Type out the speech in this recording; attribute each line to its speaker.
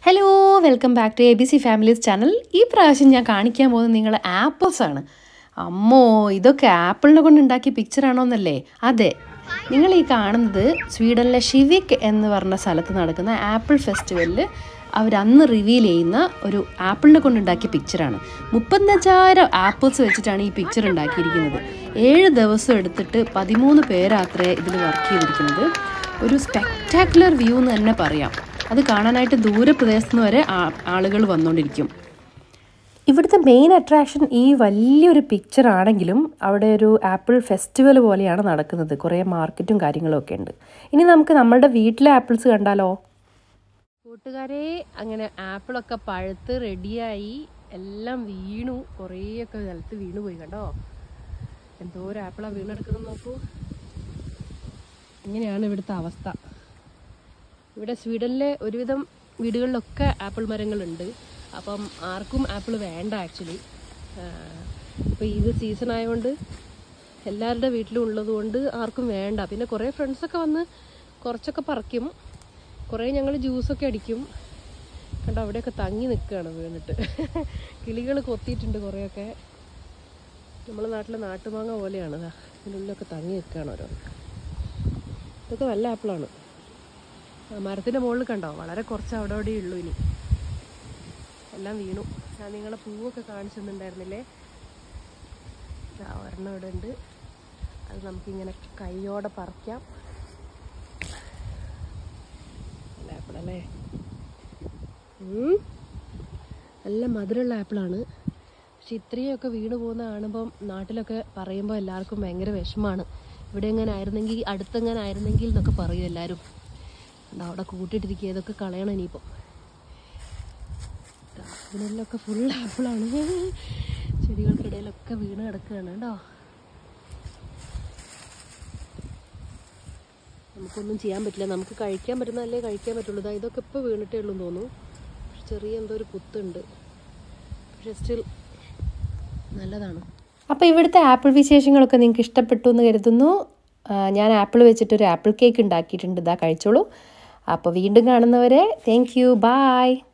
Speaker 1: Hello welcome back to A B C families channel ഈ പ്രാവശ്യം ഞാൻ കാണിക്കാൻ പോകുന്നത് നിങ്ങൾ ആപ്പിൾസ് ആണ് അമ്മോ ഇതൊക്കെ ആപ്പിളിനെ കൊണ്ട് ഉണ്ടാക്കിയ പിക്ചറാണോ എന്നല്ലേ അതെ നിങ്ങൾ ഈ കാണുന്നത് സ്വീഡനിലെ ഷിവിക് എന്ന് പറഞ്ഞ സ്ഥലത്ത് നടക്കുന്ന ആപ്പിൾ ഫെസ്റ്റിവലിൽ അവരന്ന് റിവീൽ ചെയ്യുന്ന ഒരു ആപ്പിളിനെ കൊണ്ട് ഉണ്ടാക്കിയ പിക്ചറാണ് മുപ്പത്തഞ്ചായിരം ആപ്പിൾസ് വെച്ചിട്ടാണ് ഈ പിക്ചർ ഉണ്ടാക്കിയിരിക്കുന്നത് ഏഴ് ദിവസം എടുത്തിട്ട് പതിമൂന്ന് പേരാത്രേ ഇതിൽ വർക്ക് ചെയ്തിരിക്കുന്നത് ഒരു സ്പെക്ടാക്കുലർ വ്യൂ എന്ന് തന്നെ പറയാം അത് കാണാനായിട്ട് ദൂരപ്രദേശത്ത് നിന്ന് വരെ ആളുകൾ വന്നുകൊണ്ടിരിക്കും ഇവിടുത്തെ മെയിൻ അട്രാക്ഷൻ ഈ വലിയൊരു പിക്ചർ ആണെങ്കിലും അവിടെ ഒരു ആപ്പിൾ ഫെസ്റ്റിവൽ പോലെയാണ് നടക്കുന്നത് കുറേ മാർക്കറ്റും കാര്യങ്ങളും ഒക്കെ ഉണ്ട് ഇനി നമുക്ക് നമ്മളുടെ വീട്ടിലെ ആപ്പിൾസ് കണ്ടാലോ കൂട്ടുകാരെ അങ്ങനെ ആപ്പിളൊക്കെ പഴുത്ത് റെഡിയായി എല്ലാം വീണു കുറേയൊക്കെ നിലത്ത് വീണു പോയി കണ്ടോ എന്തോ ഒരു ആപ്പിളാണ് വീണെടുക്കുന്നത് നോക്കൂ ഇങ്ങനെയാണ് ഇവിടുത്തെ അവസ്ഥ ഇവിടെ സ്വീഡനിലെ ഒരുവിധം വീടുകളിലൊക്കെ ആപ്പിൾ മരങ്ങളുണ്ട് അപ്പം ആർക്കും ആപ്പിൾ വേണ്ട ആക്ച്വലി ഇപ്പോൾ ഇത് സീസൺ ആയതുകൊണ്ട് എല്ലാവരുടെ വീട്ടിലും ഉള്ളത് കൊണ്ട് ആർക്കും വേണ്ട പിന്നെ കുറേ ഫ്രണ്ട്സൊക്കെ വന്ന് കുറച്ചൊക്കെ പറിക്കും കുറേ ഞങ്ങൾ ജ്യൂസൊക്കെ അടിക്കും കണ്ടോ അവിടെയൊക്കെ തങ്ങി നിൽക്കുകയാണ് വീണിട്ട് കിളികൾ കൊത്തിയിട്ടുണ്ട് കുറേയൊക്കെ നമ്മളെ നാട്ടിലെ നാട്ടുമാങ്ങ പോലെയാണ് ദാ ഇതിനുള്ളിലൊക്കെ തങ്ങി നിൽക്കുകയാണ് ഓരോ ഇതൊക്കെ നല്ല ആപ്പിളാണ് മരത്തിൻ്റെ മുകളിൽ കണ്ടോ വളരെ കുറച്ച് അവിടെ അവിടെ ഉള്ളൂ ഇനി എല്ലാം വീണു ഞാൻ നിങ്ങളെ പൂവൊക്കെ കാണിച്ചു തന്നിട്ടുണ്ടായിരുന്നില്ലേ ദാ ഒരെണ്ണം ഇവിടെ ഉണ്ട് അത് നമുക്കിങ്ങനെ കൈയോടെ പറിക്കാം നല്ല ആപ്പിളല്ലേ ഉം. നല്ല മധുരമുള്ള ആപ്പിളാണ് പക്ഷെ ഇത്രയൊക്കെ വീണ് പോകുന്ന കാണുമ്പം നാട്ടിലൊക്കെ പറയുമ്പോൾ എല്ലാവർക്കും ഭയങ്കര വിഷമാണ് ഇവിടെ എങ്ങനെ ആയിരുന്നെങ്കിൽ അടുത്തെങ്ങനെ ആയിരുന്നെങ്കിൽ എന്നൊക്കെ പറയും എല്ലാവരും എന്താ അവിടെ കൂട്ടിയിട്ടിരിക്കുക ഇതൊക്കെ കളയണം ഇനിയിപ്പം ദാ ഇതിനെല്ലൊക്കെ ഫുൾ ആപ്പിളാണ് ചെടികൾക്കിടയിലൊക്കെ വീണ് കിടക്കുകയാണ് കേട്ടോ നമുക്കൊന്നും ചെയ്യാൻ പറ്റില്ല നമുക്ക് കഴിക്കാൻ പറ്റുന്നതല്ലേ കഴിക്കാൻ പറ്റുള്ളൂ ഇതാ ഇതൊക്കെ ഇപ്പോൾ വീണിട്ടേ ഉള്ളൂ എന്ന് തോന്നുന്നു പക്ഷെ ചെറിയ എന്തോ ഒരു കുത്തുണ്ട് പക്ഷെ സ്റ്റിൽ നല്ലതാണ് അപ്പോൾ ഇവിടുത്തെ ആപ്പിൾ വിശേഷങ്ങളൊക്കെ നിങ്ങൾക്ക് ഇഷ്ടപ്പെട്ടു എന്ന് കരുതുന്നു ആ, ഞാൻ ആപ്പിൾ വെച്ചിട്ട് ഒരു ആപ്പിൾ കേക്ക് ഉണ്ടാക്കിയിട്ടുണ്ട് ഇതാ കഴിച്ചോളൂ അപ്പോൾ വീണ്ടും കാണുന്നവരെ താങ്ക് യു ബായ്